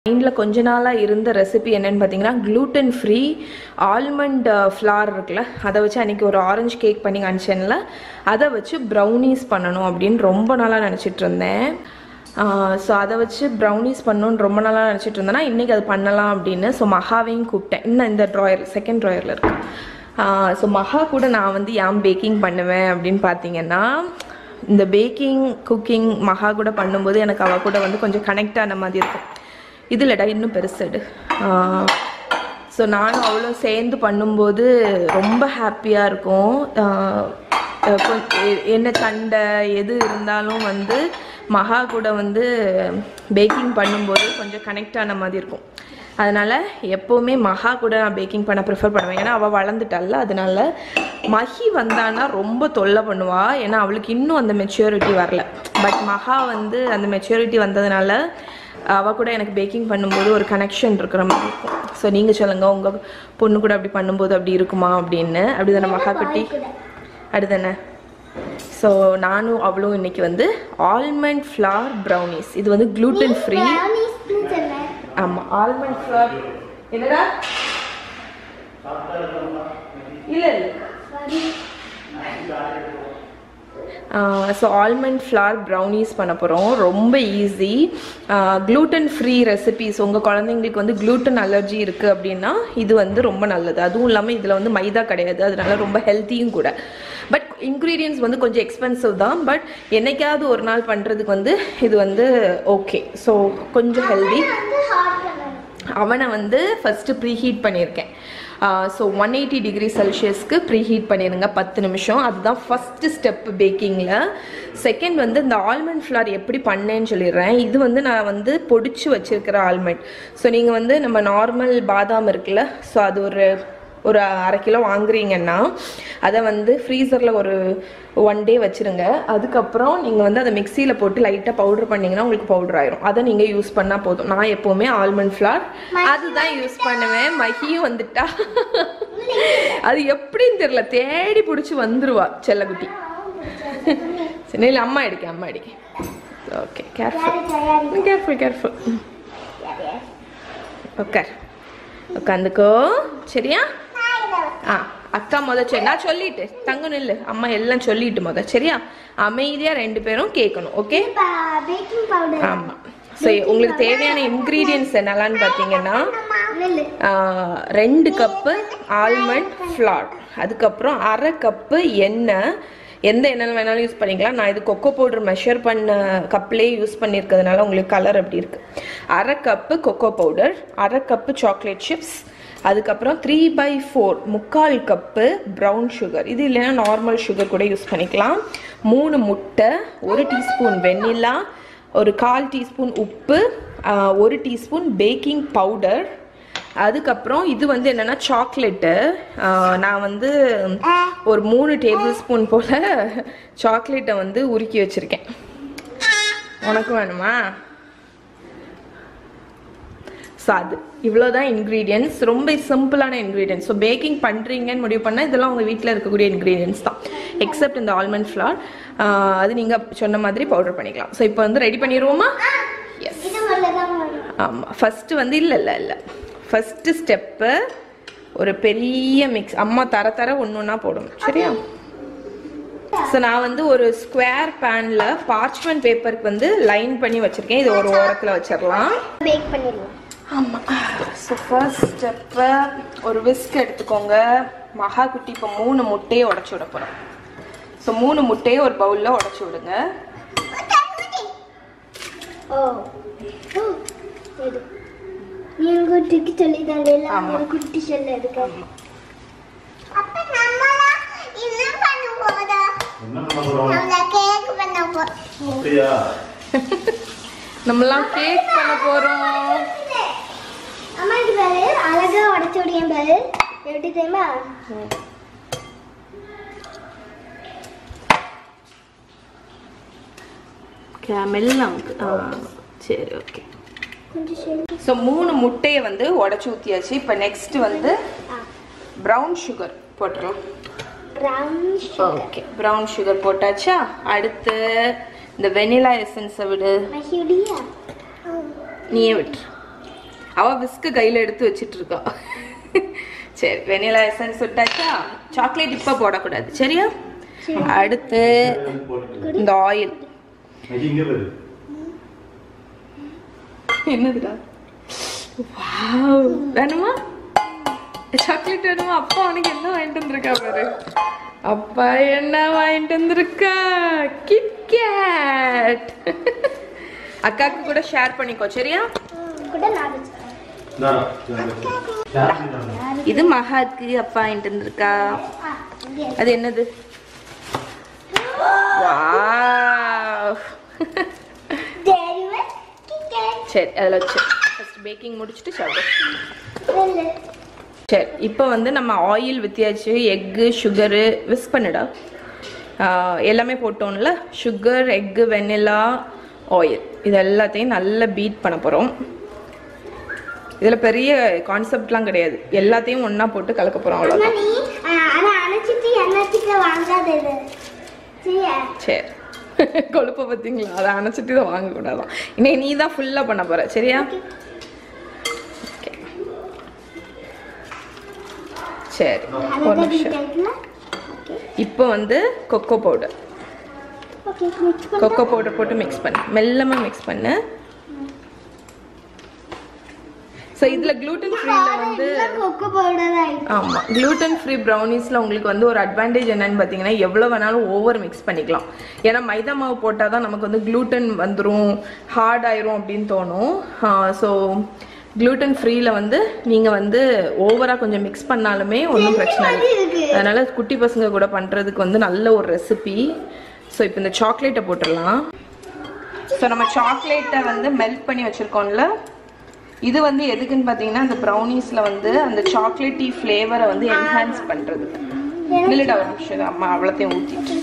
மைண்டில் கொஞ்ச நாளாக இருந்த ரெசிபி என்னன்னு பார்த்தீங்கன்னா gluten ஃப்ரீ ஆல்மண்ட் ஃப்ளார் இருக்குல்ல அதை வச்சு அன்றைக்கி ஒரு ஆரஞ்சு கேக் பண்ணி காமிச்சேன்ல அதை வச்சு ப்ரௌனீஸ் பண்ணணும் அப்படின்னு ரொம்ப நாளாக நினச்சிட்டு இருந்தேன் ஸோ அதை வச்சு ப்ரௌனீஸ் பண்ணணும்னு ரொம்ப நாளாக நினச்சிட்டு இருந்தேன்னா இன்றைக்கி அது பண்ணலாம் அப்படின்னு ஸோ மகாவையும் கூப்பிட்டேன் இன்னும் இந்த ட்ராயர் செகண்ட் ட்ராயரில் இருக்கு ஸோ மகா கூட நான் வந்து ஏன் பேக்கிங் பண்ணுவேன் அப்படின்னு பார்த்தீங்கன்னா இந்த பேக்கிங் குக்கிங் மகா கூட பண்ணும்போது எனக்கு அவள் கூட வந்து கொஞ்சம் கனெக்ட் ஆன மாதிரி இருக்கும் இது இல்லைடா இன்னும் பெருசடு ஸோ நானும் அவ்வளோ சேர்ந்து பண்ணும்போது ரொம்ப ஹாப்பியாக இருக்கும் ஆஹ் அஹ் கொ- எ- என்ன சண்டை எது இருந்தாலும் வந்து மகா கூட வந்து பேக்கிங் பண்ணும்போது கொஞ்சம் கனெக்ட் ஆன மாதிரி இருக்கும் அதனால் எப்போவுமே மகா கூட நான் பேக்கிங் பண்ண ப்ரிஃபர் பண்ணுவேன் ஏன்னா அவள் வளர்ந்துட்டால அதனால மஹி வந்தான்னா ரொம்ப தொல்லை பண்ணுவா ஏன்னா அவளுக்கு இன்னும் அந்த மெச்சூரிட்டி வரல பட் மகா வந்து அந்த மெச்சூரிட்டி வந்ததுனால அவ கூட எனக்கு பேக்கிங் பண்ணும்போது ஒரு கனெக்ஷன் இருக்கிற மாதிரி இருக்கும் ஸோ நீங்கள் சொல்லுங்கள் உங்கள் பொண்ணு கூட அப்படி பண்ணும்போது அப்படி இருக்குமா அப்படின்னு அப்படி தானே மகா குட்டி அப்படிதானே ஸோ நானும் அவளும் இன்னைக்கு வந்து ஆல்மண்ட் ஃப்ளார் ப்ரௌனிஸ் இது வந்து gluten ஃப்ரீ brownies-னு சொன்னேன். ஆமாம் ஆல்மண்ட் ஃப்ளார் என்னடா இல்லை இல்லை Sorry. So almond flour brownies பண்ண போகிறோம் ரொம்ப ஈஸி gluten ஃப்ரீ ரெசிபிஸ் உங்கள் குழந்தைங்களுக்கு வந்து gluten அலர்ஜி இருக்குது அப்படின்னா இது வந்து ரொம்ப நல்லது அதுவும் இல்லாமல் இதில் வந்து மைதா கிடையாது அதனால ரொம்ப ஹெல்த்தியும் கூட பட் இன்க்ரீடியன்ஸ் வந்து கொஞ்சம் எக்ஸ்பென்சிவ் தான் பட் என்னைக்காவது ஒரு நாள் பண்ணுறதுக்கு வந்து இது வந்து ஓகே ஸோ கொஞ்சம் ஹெல்தி வந்து hot பண்ணணும். அவனை வந்து ஃபஸ்ட்டு ப்ரீஹீட் பண்ணியிருக்கேன் ஸோ ஒன் எயிட்டி டிகிரி செல்சியஸ்க்கு ப்ரீஹீட் பண்ணிடுங்க பத்து நிமிஷம் அதுதான் ஃபஸ்ட்டு ஸ்டெப் பேக்கிங்கில் செகண்ட் வந்து இந்த ஆல்மண்ட் ஃப்ளார் எப்படி பண்ணேன்னு சொல்லிடுறேன் இது வந்து நான் வந்து பொடிச்சு வச்சிருக்கிற ஆல்மண்ட் ஸோ நீங்கள் வந்து நம்ம நார்மல் பாதாம் இருக்குல்ல ஸோ அது ஒரு ஒரு அரை கிலோ வாங்குறீங்கன்னா அதை வந்து ஃப்ரீசரில் ஒரு ஒன் டே வச்சுருங்க அதுக்கப்புறம் நீங்கள் வந்து அதை மிக்சியில் போட்டு லைட்டாக பவுடர் பண்ணிங்கன்னா உங்களுக்கு பவுடர் ஆயிரும் அதை நீங்கள் யூஸ் பண்ணால் போதும் நான் எப்போவுமே ஆல்மண்ட் ஃப்ளார் அதுதான் யூஸ் பண்ணுவேன் மகியும் வந்துட்டா அது எப்படின்னு தெரியல தேடி பிடிச்சி வந்துருவா செல்லக்குட்டி சரி இல்லை அம்மா அடிக்க அம்மா அடிக்க ஓகே கேர்ஃபுல் யாரு தயாரி? கேர்ஃபுல் கேர்ஃபுல் யாரு, யாரு? உட்கார் உட்காந்துக்கோ சரியா நான் இதை ஆ அக்கா முத சரி நான் சொல்லிட்டு தங்க நில்லு அம்மா எல்லாம் சொல்லிட்டு முத சரியா அமைதியா ரெண்டு பேரும் கேட்கணும் ஓகே இப்ப baking powder. ஆமா ஸோ உங்களுக்கு தேவையான இன்க்ரீடியன்ஸ் என்னலான்னு பார்த்தீங்கன்னா நில்லு. ஆ, ரெண்டு கப்பு ஆல்மண்ட் ஃப்ளார் அதுக்கப்புறம் அரை கப்பு எண்ணெய் எந்த எண்ணெய் வேணாலும் யூஸ் பண்ணிக்கலாம் நான் இது கொக்கோ பவுடர் மெஷர் பண்ண கப்லேயே யூஸ் பண்ணியிருக்கிறதுனால உங்களுக்கு கலர் அப்படி இருக்கு அரை கப்பு கொக்கோ பவுடர் அரை கப்பு சாக்லேட் சிப்ஸ் அதுக்கப்புறம் த்ரீ பை ஃபோர் முக்கால் கப்பு ப்ரௌன் சுகர் இது இல்லைன்னா நார்மல் சுகர் கூட யூஸ் பண்ணிக்கலாம் மூணு முட்டை ஒரு டீஸ்பூன் வெண்ணிலா ஒரு கால் டீஸ்பூன் உப்பு ஆ, ஒரு டீஸ்பூன் பேக்கிங் பவுடர் அதுக்கப்புறம் இது வந்து என்னன்னா சாக்லேட்டு நான் வந்து ஒரு மூணு டேபிள் ஸ்பூன் போல் சாக்லேட்டை வந்து உருக்கி வச்சுருக்கேன் உனக்கு வேணுமா ஸோ அது இவ்வளோதான் இன்க்ரீடியன்ஸ் ரொம்ப சிம்பிளான இன்க்ரீடியன்ஸ் ஸோ பேக்கிங் பண்ணுறீங்கன்னு முடிவு பண்ணால் இதெல்லாம் உங்கள் வீட்டில் இருக்கக்கூடிய இன்க்ரீடியன்ஸ் தான் எக்ஸப்ட் இந்த ஆல்மண்ட் ஃப்ளார் அது நீங்கள் சொன்ன மாதிரி பவுடர் பண்ணிக்கலாம் ஸோ இப்போ வந்து ரெடி பண்ணிடுவோமா எஸ் இது மட்டும்தான் வேணும். ஆமாம் ஃபஸ்ட்டு வந்து இல்லை இல்லை இல்லை ஃபஸ்ட்டு ஸ்டெப்பு ஒரு பெரிய மிக்ஸ் அம்மா தர தர ஒன்று ஒன்றா போடணும் சரியா ஸோ நான் வந்து ஒரு ஸ்கொயர் பேனில் பார்ச்மெண்ட் பேப்பருக்கு வந்து லைன் பண்ணி வச்சுருக்கேன் இது ஒரு ஓரத்தில் வச்சிடலாம் bake பண்ணிடலாம். ஆமாம் ஸோ ஃபர்ஸ்ட் ஸ்டெப்பு ஒரு விஸ்க் எடுத்துக்கோங்க மகா குட்டி இப்போ மூணு முட்டையை உடச்சி விட போகிறோம் ஸோ மூணு முட்டையை ஒரு பவுலில் உடச்சி விடுங்க ஓ. ஓ, இது. நீ ஒரு குட்டிக்கு சொல்லி தந்தேல ஆமா. ஒரு குட்டி சொல்ல இருக்கு அப்ப நம்மளா என்ன பண்ண போறோம் என்ன பண்ண போறோம் நம்ம கேக் பண்ண போறோம் அப்படியா நம்மலாம் கேக் பண்ண போகிறோம் அம்மா இது பாரு அழகா உடைச்சு விடியேன் பாரு எப்படி தெரியுமா மெல்லாம் சரி ஓகே கொஞ்சம் சொல்லி ஸோ மூணு முட்டையை வந்து உடச்சி ஊற்றியாச்சு இப்போ நெக்ஸ்ட் வந்து ப்ரௌன் சுகர் போட்டுடலாம் brown sugar okay brown sugar போட்டாச்சா அடுத்து இந்த வெனிலா எசன்ஸை விடு மகிடியா நீயே விட்டுரு அவ விஸ்கு கையில எடுத்து வச்சிட்டு இருக்கா சரி வெனிலா எசன்ஸ் விட்டாச்சா சாக்லேட் இப்ப போடக்கூடாது சரியா அடுத்து இந்த ஆயில் அது இங்க வருது என்னதுடா வாவ் வேணுமா சாக்லேட் வேணுமா அப்பா உனக்கு என்ன வாங்கிட்டு வந்திருக்கா பாரு அப்பா என்ன வாங்கிட்டு வந்திருக்கா கிட்கேட் அக்காக்கு கூட ஷேர் பண்ணிக்கோ சரியா கூட நான் வச்சுக்கிறேன் தாரா சாக்லேட் வேணும். இது மகாக்கு அப்பா வாங்கிட்டு வந்திருக்கா ஆ, இங்கே. அது என்னது வாவ் Dairy Milk Kit சரி அதில் வச்சு ஃபர்ஸ்ட் பேக்கிங் முடிச்சுட்டு சாப்பிடு Kat. சரி இப்போ வந்து நம்ம ஆயில் வித்தியாச்சு எக்கு சுகரு விஸ் பண்ணுடா ஆஹ் எல்லாமே போட்டோம்ல சுகர் எக்கு வெண்ணிலா ஆயில் இது எல்லாத்தையும் நல்லா பீட் பண்ண போகிறோம் இதில் பெரிய கான்செப்ட்லாம் கிடையாது எல்லாத்தையும் ஒன்றா போட்டு கலக்க போகிறோம் ஆனா அவ்வளோதான் நீ ஆ, ஆனா அணைச்சிட்டு எண்ணெய்ச்சிட்டு வாங்காத இது சரியா சரி கொழுப்பை பார்த்தீங்களா அதை அணைச்சிட்டு இதை வாங்கக்கூடாதான் இன்னைக்கு நீ தான் ஃபுல்லாக பண்ண போகிற சரியா Okay. சரி ஒரு அதை நிமிஷம் டைப்ல ஓகே இப்போ வந்து கொக்கோ பவுடர் ஓகே மிக்ஸ் பண்ணு கொக்கோ பவுடர் போட்டு மிக்ஸ் பண்ணு மெல்லமாக மிக்ஸ் பண்ணு ஸோ இதில் gluten ஃப்ரீல வந்து கொக்கோ பவுடர் ஆயிடுச்சு ஆமாம் gluten ஃப்ரீ ப்ரௌனிஸில் உங்களுக்கு வந்து ஒரு அட்வான்டேஜ் என்னன்னு பார்த்தீங்கன்னா எவ்வளோ வேணாலும் ஓவர் மிக்ஸ் பண்ணிக்கலாம் ஏன்னா மைதா மாவு போட்டால் தான் நமக்கு வந்து gluten வந்துடும் ஹார்ட் ஆயிரும் அப்படின்னு தோணும் ஸோ gluten ஃப்ரீல வந்து நீங்கள் வந்து ஓவராக கொஞ்சம் மிக்ஸ் பண்ணாலுமே ஒன்றும் பிரச்சனை இல்லை இருக்கு. அதனால குட்டி பசங்க கூட பண்ணுறதுக்கு வந்து நல்ல ஒரு ரெசிபி ஸோ இப்போ இந்த சாக்லேட்டை போட்டுடலாம் ஸோ நம்ம சாக்லேட்டை வந்து மெல்ட் பண்ணி வச்சுருக்கோம்ல இது வந்து எதுக்குன்னு பார்த்தீங்கன்னா அந்த ப்ரௌனிஸில் வந்து அந்த சாக்லேட்டி ஃப்ளேவரை வந்து என்ஹான்ஸ் பண்ணுறதுக்கு இல்லைடா ஒரு நிமிஷம் இரு, அம்மா அவ்வளோத்தையும் ஊற்றிட்டு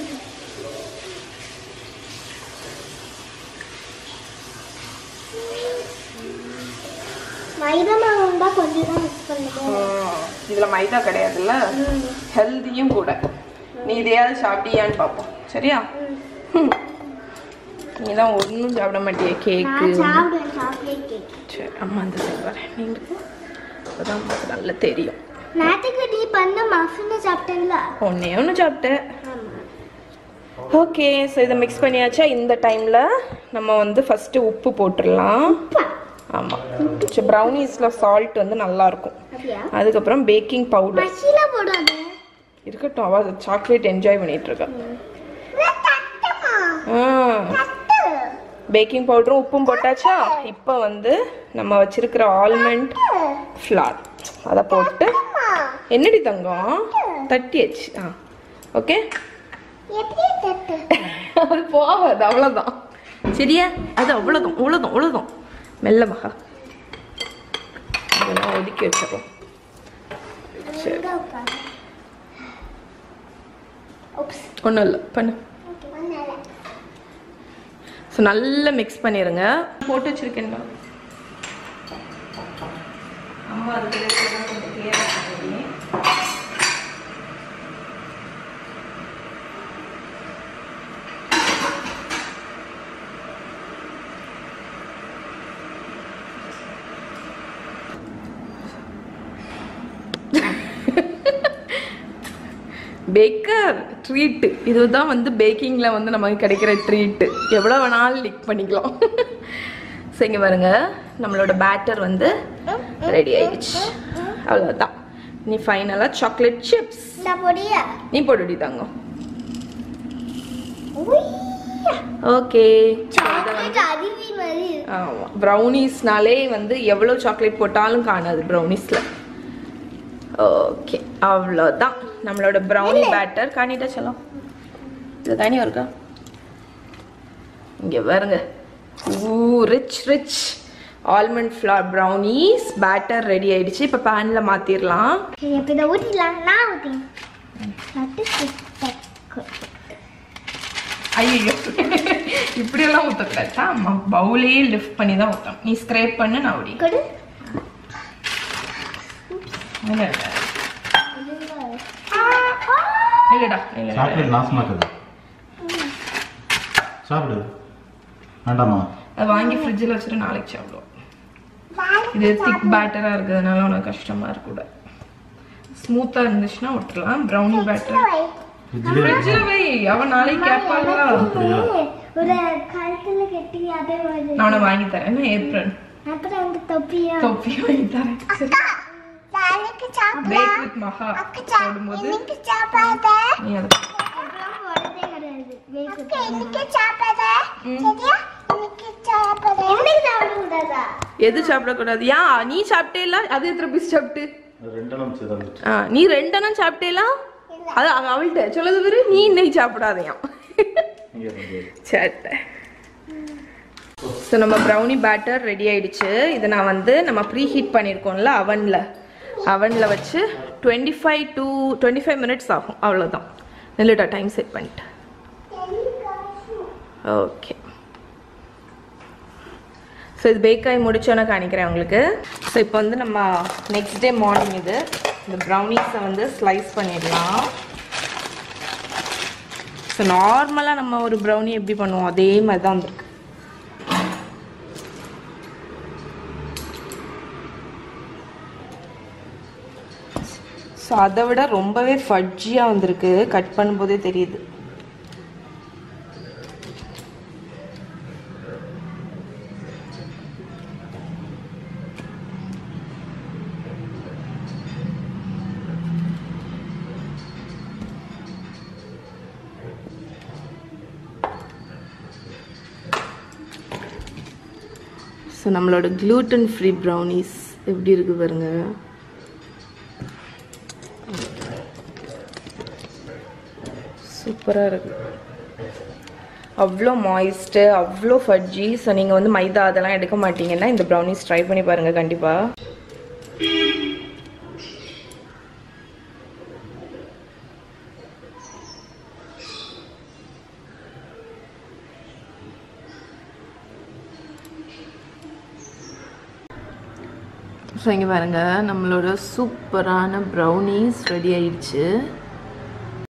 மைதா மாவு இருந்தா கொஞ்சம் தான் மிக்ஸ் பண்ணுங்க இதில் மைதா கிடையாதுல்ல ஹெல்தியும் கூட நீ இதையாவது சாப்பிட்டியான்னு பார்ப்போம் சரியா ஹம். நீ தான் ஒன்றும் சாப்பிட மாட்டியே கேக்கு நான் சாப்பிடுவேன் சாக்லேட் கேக் சரி அம்மா அந்த சைடு வரேன் நீங்கள் அப்போதான் உங்களுக்கு நல்லா தெரியும் நேற்றுக்கு நீ பண்ண மஃபின் சாப்பிட்டேன்ல ஒன்றே ஒன்று சாப்பிட்டேன் ஆமா ஓகே ஸோ இதை மிக்ஸ் பண்ணியாச்சா இந்த டைமில் நம்ம வந்து ஃபஸ்ட்டு உப்பு போட்டுடலாம் ஆமாம் ஸோ ப்ரௌனிஸில் சால்ட் வந்து நல்லாயிருக்கும் அப்படியா அதுக்கப்புறம் பேக்கிங் பவுடர் மசில போடாத இருக்கட்டும் அவள் சாக்லேட் என்ஜாய் பண்ணிட்டு இருக்கா தட்டுமா ஆ தட்டு பேக்கிங் பவுடரும் உப்பும் போட்டாச்சா இப்போ வந்து நம்ம வச்சிருக்கிற ஆல்மண்ட் ஃப்ளார் அதை போட்டு என்னடி தங்கம் தட்டியாச்சு ஆ ஓகே எப்படி தட்டு அது போகாது அவ்வளோதான் சரியா அது அவ்வளோதான் அவ்வளோதான் அவ்வளோதான் மெல்ல மகா இதெல்லாம் ஒதுக்கி வச்சிடலாம் சரி எங்க உட்காரு ஓப்ஸ் ஒன்றும் இல்லை பண்ணு ஓகே ஒன்னால ஸோ நல்லா மிக்ஸ் பண்ணிடுங்க போட்டு வச்சிருக்கேன்டா அம்மா அதுக்கு கொஞ்சம் கிளியராக பேக்கர் ட்ரீட்டு இதுதான் வந்து பேக்கிங்கில் வந்து நமக்கு கிடைக்கிற ட்ரீட்டு எவ்வளோ வேணாலும் லிக் பண்ணிக்கலாம் ஸோ இங்கே பாருங்க நம்மளோட பேட்டர் வந்து ரெடி ஆயிடுச்சு அவ்வளோதான் நீ ஃபைனலாக சாக்லேட் சிப்ஸ் இந்த பொடியா நீ போட்டுடி தாங்க உய்யா. ஓகே சாக்லேட் அருவி மாதிரி இருக்கு. ஆமாம் ப்ரௌனிஸ்னாலே வந்து எவ்வளோ சாக்லேட் போட்டாலும் காணாது ப்ரௌனிஸில் ஓகே அவ்வளோதான் நம்மளோட ப்ரௌனி பேட்டர் காணிட்டா செல்லம் இது தானே இருக்கா இங்கே பாருங்க ஊ rich rich almond flour brownies batter ready ஆயிடுச்சு இப்போ பேனில் மாற்றிடலாம் சரி, அப்ப இதை ஊத்திடலாம் நான் ஊத்தினேன் நட்டு சுத்தக்கு. ஐயோ இப்படியெல்லாம் ஊற்றக்கூடாது ஆமா பவுலே லிஃப்ட் பண்ணி தான் ஊற்றணும் நீ ஸ்க்ரேப் பண்ணு நான் அப்படி கொடு இல்ல, இல்ல. இல்லடா இல்ல, இல்ல. சாக்லேட் நாசமாக்குது சாப்பிடு வேண்டாமா அதை வாங்கி ஃப்ரிட்ஜில் வச்சுட்டு நாளைக்கு சாப்பிடுவோம் இது திக் பேட்டராக இருக்கிறதுனால உனக்கு கஷ்டமாக இருக்கக்கூட ஸ்மூத்தாக இருந்துச்சுன்னா விட்டுலாம் ப்ரௌனி பேட்டர் ஃப்ரிட்ஜில் ஃப்ரிட்ஜில் வை அவன் நாளைக்கு கேட்பாளா ஒரு கழுத்துல கட்டி அதே மாதிரி நான் உனக்கு வாங்கி தரேன் என்ன ஏப்ரல் அப்புறம் வந்து தொப்பியா தொப்பி வாங்கி தரேன் நாளைக்கு சாப்பிடலாம் பேக் வித் மகா போடும்போது இன்னைக்கு சாப்பாடு நீ அதை போறதே கிடையாது இன்னைக்கு சாப்பாடு சரியா இன்னைக்கு சாப்பாடு இன்னைக்கு சாப்பிட கூடாதா எது சாப்பிடக்கூடாது யா நீ சாப்பிட்டேல அது எத்தனை பீஸ் சாப்பிட்டு ரெண்டெல்லாம் சேர்ந்து ஆ நீ ரெண்டெண்ணம் சாப்பிட்டேலாம் அது அவ- அவள்கிட்ட சொல்லது பேரு நீ இன்னைக்கு சாப்பிடாதையாம் இங்கே ரெண்டு சேட்டை ஸோ நம்ம ப்ரௌனி பேட்டர் ரெடி ஆயிடுச்சு இதை நான் வந்து நம்ம ப்ரீ ஹீட் பண்ணியிருக்கோம்ல அவனில் அவனில் வச்சு twenty five to twenty five minutes ஆகும் அவ்வளோதான் நில்லுடா டைம் செட் பண்ணிட்டேன் ஓகே ஸோ இது பேக் ஆகி முடிச்சோன்னே காணிக்கிறேன் உங்களுக்கு ஸோ இப்போ வந்து நம்ம நெக்ஸ்ட் டே மார்னிங் இது இந்த ப்ரௌனிஸை வந்து ஸ்லைஸ் பண்ணிடலாம் ஸோ நார்மலாக நம்ம ஒரு ப்ரௌனி எப்படி பண்ணுவோம் அதே மாதிரி தான் வந்திருக்கு ஸோ அதை விட ரொம்பவே ஃபட்ஜியாக வந்திருக்கு கட் பண்ணும்போதே தெரியுது ஸோ நம்மளோட gluten ஃப்ரீ ப்ரௌனிஸ் எப்படி இருக்கு பாருங்க சூப்பராக இருக்கு அவ்வளோ மாய்ஸ்ட்டு அவ்வளோ ஃபட்ஜி ஸோ நீங்கள் வந்து மைதா அதெல்லாம் எடுக்க மாட்டீங்கன்னா இந்த ப்ரௌனிஸ் ட்ரை பண்ணி பாருங்கள் கண்டிப்பாக ஸோ இங்கே பாருங்க நம்மளோட சூப்பரான ப்ரௌனிஸ் ரெடி ஆயிடுச்சு